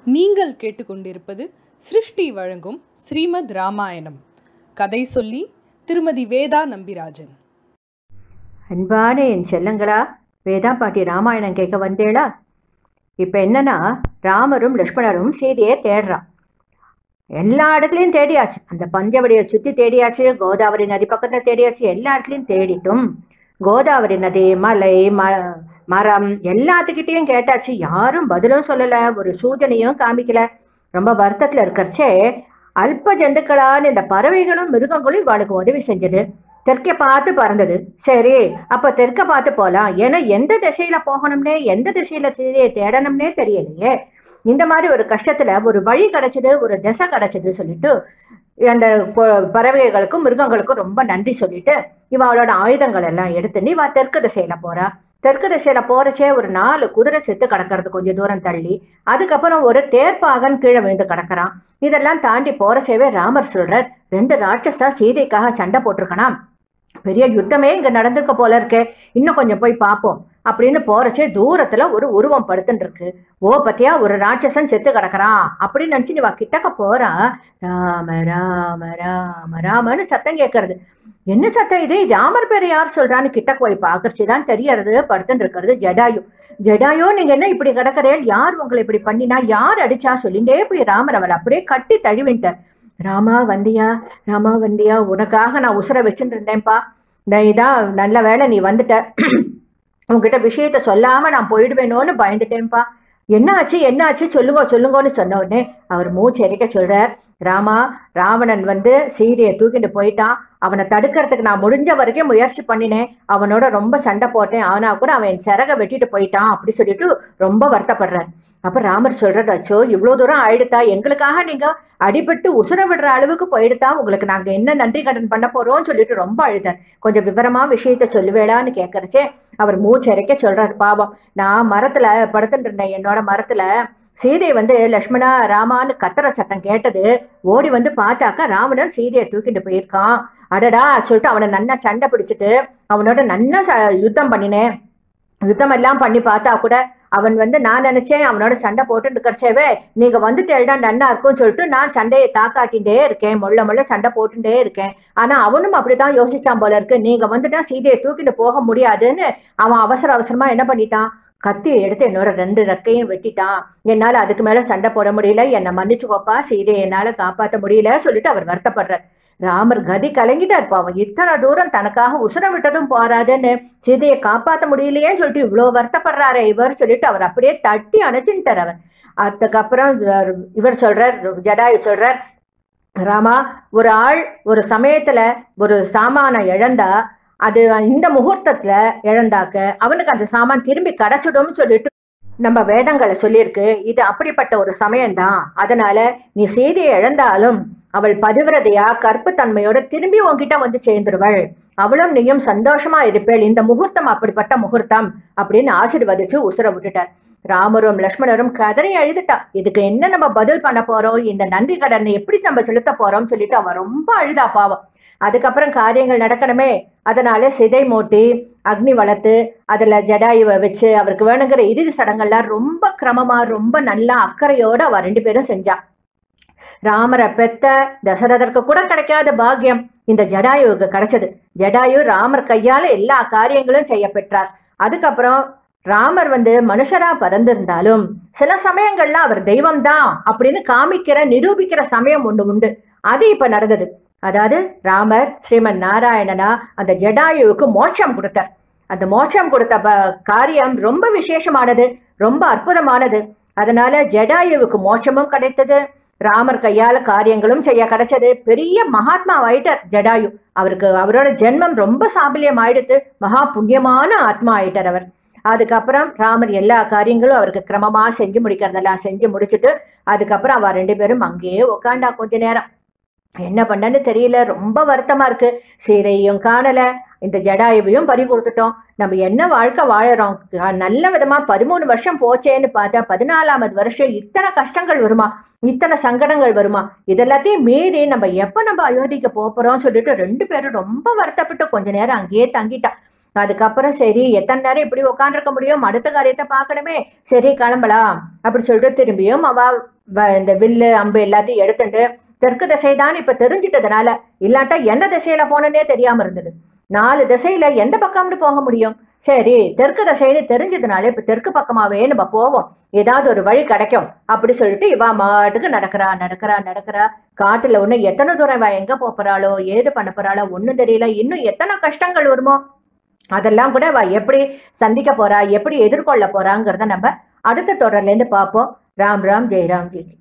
நீங்கள் கேட்டுக்கொண்டிருப்பது சிருஷ்டி வழங்கும் ஸ்ரீமத் ராமாயணம் கதை சொல்லி திருமதி வேதா நம்பிராஜன் அன்பான என் செல்லங்களா வேதா பாட்டி ராமாயணம் கேட்க வந்தேளா இப்போ என்னன்னா ராமரும் லக்ஷ்மணரும் சீதையை தேடுறான் எல்லா இடத்துலையும் தேடியாச்சு அந்த பஞ்சவடியை சுற்றி தேடியாச்சு கோதாவரி நதி பக்கத்தில் தேடியாச்சு எல்லா இடத்துலையும் தேடிட்டும் கோதாவரி நதி மலை ம மரம் எல்லாத்துக்கிட்டையும் கேட்டாச்சு யாரும் பதிலும் சொல்லலை ஒரு சூச்சனையும் காமிக்கல ரொம்ப வருத்தத்தில் இருக்கிறச்சே அல்ப ஜந்துக்களான இந்த பறவைகளும் மிருகங்களும் இவாளுக்கு உதவி செஞ்சது தெற்கே பார்த்து பறந்தது சரி அப்ப தெற்க பார்த்து போலாம் ஏன்னா எந்த திசையில போகணும்னே எந்த திசையில சீதையை தேடணும்னே தெரியலையே இந்த மாதிரி ஒரு கஷ்டத்துல ஒரு வழி கிடைச்சது ஒரு திசை கிடைச்சது சொல்லிட்டு அந்த பொ- பறவைகளுக்கும் மிருகங்களுக்கும் ரொம்ப நன்றி சொல்லிட்டு இவளோட ஆயுதங்கள் எல்லாம் எடுத்து நீ வா தெற்கு திசையில போறா தெற்கு திசையில போறச்சே ஒரு நாலு குதிரை செத்து கிடக்கிறது கொஞ்சம் தூரம் தள்ளி அதுக்கப்புறம் ஒரு தேர்ப்பாகன் கீழே விழுந்து கிடக்குறான் இதெல்லாம் தாண்டி போறச்சேவே ராமர் சொல்றார் ரெண்டு ராட்சசா சீதைக்காக சண்டை போட்டிருக்கனாம் பெரிய யுத்தமே இங்க நடந்திருக்க போல இருக்கே இன்னும் கொஞ்சம் போய் பார்ப்போம் அப்படின்னு போறச்சே தூரத்துல ஒரு உருவம் படுத்துட்டு இருக்கு ஓ பத்தியா ஒரு ராட்சசன் செத்து கிடக்குறான் அப்படின்னு நினைச்சு நீ வா கிட்டக்க போறா ராம ராம ராம ராமன்னு சத்தம் கேட்கறது என்ன சத்தம் இது ராமர் பேரை யார் சொல்றான்னு கிட்ட போய் பாக்குறச்சுதான் தெரியறது படுத்துட்டு இருக்கிறது ஜடாயு ஜடாயோ நீங்க என்ன இப்படி கிடக்கிறேன் யார் உங்களை இப்படி பண்ணினா யார் அடிச்சா சொல்லிண்டே போய் ராமர் அவளை அப்படியே கட்டி தழுவிட்டார் ராமா வந்தியா ராமா வந்தியா உனக்காக நான் உசுர வச்சுட்டு இருந்தேன்ப்பா நான் இதான் நல்ல வேளை நீ வந்துட்ட உன்கிட்ட விஷயத்த சொல்லாம நான் போயிடுவேனோன்னு பயந்துட்டேன்ப்பா என்னாச்சு என்னாச்சு சொல்லுங்க சொல்லுங்கன்னு சொன்ன உடனே அவர் மூச்சு எரிக்க சொல்றார் ராமா ராவணன் வந்து சீதையை தூக்கிட்டு போயிட்டான் அவனை தடுக்கிறதுக்கு நான் முடிஞ்ச வரைக்கும் முயற்சி பண்ணினேன் அவனோட ரொம்ப சண்டை போட்டேன் ஆனா கூட அவன் என் சிறக வெட்டிட்டு போயிட்டான் அப்படி சொல்லிட்டு ரொம்ப வருத்தப்படுறார் அப்ப ராமர் சொல்றாரு அச்சோ இவ்வளவு தூரம் ஆயிடுத்தா எங்களுக்காக நீங்க அடிபட்டு உசுர விடுற அளவுக்கு போயிடுதா உங்களுக்கு நாங்க என்ன நன்றி கடன் பண்ண போறோம்னு சொல்லிட்டு ரொம்ப அழுதார் கொஞ்சம் விவரமா விஷயத்த சொல்லுவேளான்னு கேட்கறச்சே அவர் மூச்சரைக்க சொல்றாரு பாவம் நான் மரத்துல படுத்துட்டு இருந்தேன் என்னோட மரத்துல சீதை வந்து லக்ஷ்மணா ராமான்னு கத்துற சத்தம் கேட்டது ஓடி வந்து பார்த்தாக்கா ராவணன் சீதையை தூக்கிட்டு போயிருக்கான் அடடா சொல்லிட்டு அவனை நன்னா சண்டை பிடிச்சிட்டு அவனோட நன்னா ச- யுத்தம் பண்ணினேன் யுத்தம் எல்லாம் பண்ணி பார்த்தா கூட அவன் வந்து நான் நினைச்சேன் அவனோட சண்டை போட்டுட்டு இருக்கிறச்சேவே நீங்க வந்துட்டேடா நன்னா இருக்கும்னு சொல்லிட்டு நான் சண்டையை தாக்காட்டிகிட்டே இருக்கேன் முள்ள முள்ள சண்டை போட்டுட்டே இருக்கேன் ஆனா அவனும் அப்படித்தான் யோசிச்சான் போல இருக்கு நீங்க வந்துட்டா சீதையை தூக்கிட்டு போக முடியாதுன்னு அவன் அவசர அவசரமா என்ன பண்ணிட்டான் கத்தி எடுத்து என்னோட ரெண்டு ரெக்கையும் வெட்டிட்டான் என்னால அதுக்கு மேல சண்டை போட முடியல என்னை மன்னிச்சுக்கோப்பா சீதையை என்னால காப்பாத்த முடியல சொல்லிட்டு அவர் வருத்தப்படுறார் ராமர் கதி கலங்கிட்டார் பாவம் இத்தனை தூரம் தனக்காக உசுர விட்டதும் போறாதுன்னு சீதையை காப்பாத்த முடியலையேன்னு சொல்லிட்டு இவ்வளவு வருத்தப்படுறாரே இவர் சொல்லிட்டு அவர் அப்படியே தட்டி அணைச்சுட்டார் அவர் அதுக்கப்புறம் இவர் சொல்றார் ஜடாயு சொல்றார் ராமா ஒரு ஆள் ஒரு சமயத்துல ஒரு சாமான இழந்தா அது இந்த முகூர்த்தத்துல இழந்தாக்க அவனுக்கு அந்த சாமான் திரும்பி கிடைச்சிடும்னு சொல்லிட்டு நம்ம வேதங்களை சொல்லியிருக்கு இது அப்படிப்பட்ட ஒரு சமயம்தான் அதனால நீ சீதையை இழந்தாலும் அவள் பதிவிரதையா கற்புத்தன்மையோட திரும்பி உன்கிட்ட வந்து சேர்ந்துருவள் அவளும் நீயும் சந்தோஷமா இருப்பேள் இந்த முகூர்த்தம் அப்படிப்பட்ட முகூர்த்தம் அப்படின்னு ஆசீர்வதிச்சு உசுர விட்டுட்டார் ராமரும் லக்ஷ்மணரும் கதறி அழுதுட்டா இதுக்கு என்ன நம்ம பதில் பண்ண போறோம் இந்த நன்றி கடனை எப்படி நம்ம செலுத்த போறோம் சொல்லிட்டு அவ ரொம்ப அழுதா பாவம் அதுக்கப்புறம் காரியங்கள் நடக்கணுமே அதனால சிதை மூட்டி அக்னி வளர்த்து அதுல ஜடாயுவை வச்சு அவருக்கு வேணுங்கிற இறுதி சடங்கெல்லாம் ரொம்ப கிரமமா ரொம்ப நல்லா அக்கறையோட அவ ரெண்டு பேரும் செஞ்சா ராமரை பெத்த தசரதற்கு கூட கிடைக்காத பாக்கியம் இந்த ஜடாயுவுக்கு கிடைச்சது ஜடாயு ராமர் கையால எல்லா காரியங்களும் செய்ய பெற்றார் அதுக்கப்புறம் ராமர் வந்து மனுஷரா பிறந்திருந்தாலும் சில சமயங்கள்ல அவர் தெய்வம் தான் அப்படின்னு காமிக்கிற நிரூபிக்கிற சமயம் ஒண்ணு உண்டு அது இப்ப நடந்தது அதாவது ராமர் ஸ்ரீமன் நாராயணனா அந்த ஜடாயுவுக்கு மோட்சம் கொடுத்தார் அந்த மோட்சம் கொடுத்த ப- காரியம் ரொம்ப விசேஷமானது ரொம்ப அற்புதமானது அதனால ஜடாயுவுக்கு மோட்சமும் கிடைத்தது ராமர் கையால காரியங்களும் செய்ய கிடைச்சது பெரிய மகாத்மா ஆயிட்டார் ஜடாயு அவருக்கு அவரோட ஜென்மம் ரொம்ப சாபல்யம் ஆயிடுத்து மகா புண்ணியமான ஆத்மா ஆயிட்டார் அவர் அதுக்கப்புறம் ராமர் எல்லா காரியங்களும் அவருக்கு கிரமமா செஞ்சு முடிக்கிறதெல்லாம் செஞ்சு முடிச்சுட்டு அதுக்கப்புறம் அவ ரெண்டு பேரும் அங்கேயே உக்காண்டா கொஞ்ச நேரம் என்ன பண்ணன்னு தெரியல ரொம்ப வருத்தமா இருக்கு சீதையும் காணல இந்த ஜடாயுவையும் பறி கொடுத்துட்டோம் நம்ம என்ன வாழ்க்கை வாழறோம் அஹ் நல்ல விதமா பதிமூணு வருஷம் போச்சேன்னு பார்த்தா பதினாலாவது வருஷம் இத்தனை கஷ்டங்கள் வருமா இத்தனை சங்கடங்கள் வருமா இதெல்லாத்தையும் மீறி நம்ம எப்ப நம்ம அயோத்திக்கு போப் போறோம் சொல்லிட்டு ரெண்டு பேரும் ரொம்ப வருத்தப்பட்டு கொஞ்ச நேரம் அங்கேயே தங்கிட்டா அதுக்கப்புறம் சரி எத்தனை நேரம் இப்படி உட்காந்துருக்க முடியும் அடுத்த காரியத்தை பார்க்கணுமே சரி கிளம்பலாம் அப்படி சொல்லிட்டு திரும்பியும் அவ வ- இந்த வில்லு அம்பு எல்லாத்தையும் எடுத்துட்டு தெற்கு திசை தான் இப்ப தெரிஞ்சிட்டதுனால இல்லாட்டா எந்த திசையில போனனே தெரியாம இருந்தது நாலு திசையில எந்த பக்கம்னு போக முடியும் சரி தெற்கு திசைன்னு தெரிஞ்சதுனால இப்ப தெற்கு பக்கமாவே நம்ம போவோம் ஏதாவது ஒரு வழி கிடைக்கும் அப்படி சொல்லிட்டு இவ மாட்டுக்கு நடக்கிறா நடக்கிறா நடக்கிறா காட்டுல ஒண்ணு எத்தனை தூரம் இவ எங்க போப் போறாளோ ஏது பண்ண போறாளோ ஒண்ணும் தெரியல இன்னும் எத்தனை கஷ்டங்கள் வருமோ அதெல்லாம் கூட அவ எப்படி சந்திக்க போறா எப்படி எதிர்கொள்ள போறாங்கிறத நம்ம அடுத்த தொடர்ல இருந்து பார்ப்போம் ராம் ராம் ஜெய் ராம் ஜெய்